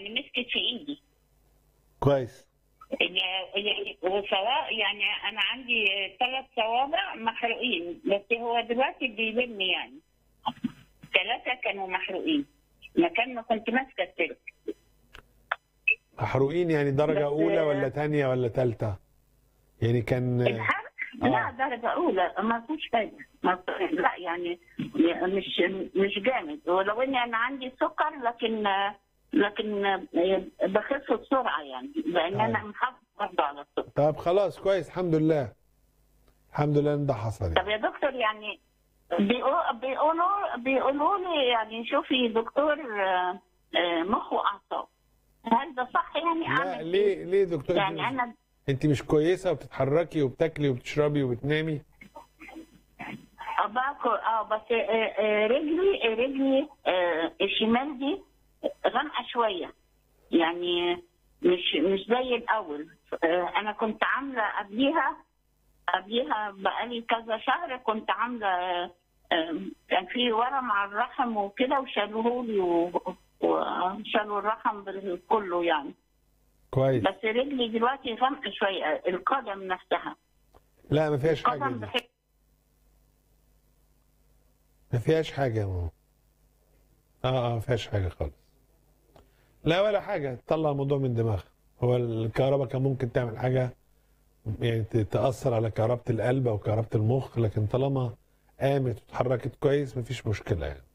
يعني مسكت في ايدي كويس يعني وسواء يعني انا عندي ثلاث صوابع محروقين بس هو دلوقتي بيلم يعني ثلاثه كانوا محروقين مكان ما كنت ماسكه السلك محروقين يعني درجة بس- أولى ولا تانية ولا تالتة يعني كان الحرق آه. لا درجة أولى ما فيش حاجة ما لا يعني مش مش جامد ولو إني أنا عندي سكر لكن لكن بخف بسرعة يعني لأن أنا آه. محافظة برضه على السكر طب خلاص كويس الحمد لله الحمد لله ان ده حصل طب يعني. يا دكتور يعني بيقو- بيقولوا بيقولوا لي يعني شوفي دكتور آه، آه، مخ وأعصاب هل ده صح يعني لا أعمل إيه؟ ليه ليه يا دكتور يعني انت, أنا انت مش كويسة وبتتحركي وبتاكلي وبتشربي وبتنامي باكل اه بس آه، آه، رجلي آه، رجلي آه، الشمال دي غامقه شويه يعني مش مش زي الاول آه، انا كنت عامله قبليها قبليها بقالي كذا شهر كنت عامله آه، آه، كان في ورم على الرحم وكده وشالوه لي و- وشالوا الرحم بال- كله يعني كويس بس رجلي دلوقتي غامقه شويه القدم نفسها لا ما فيهاش حاجة القدم دي. بحس ما فيهاش حاجة يا ماما اه اه ما فيهاش حاجة خالص لا ولا حاجة تطلع الموضوع من دماغها هو الكهرباء كان ممكن تعمل حاجة يعني ت- تأثر على كهربة القلب أو كهربة المخ لكن طالما قامت واتحركت كويس مفيش مشكلة يعني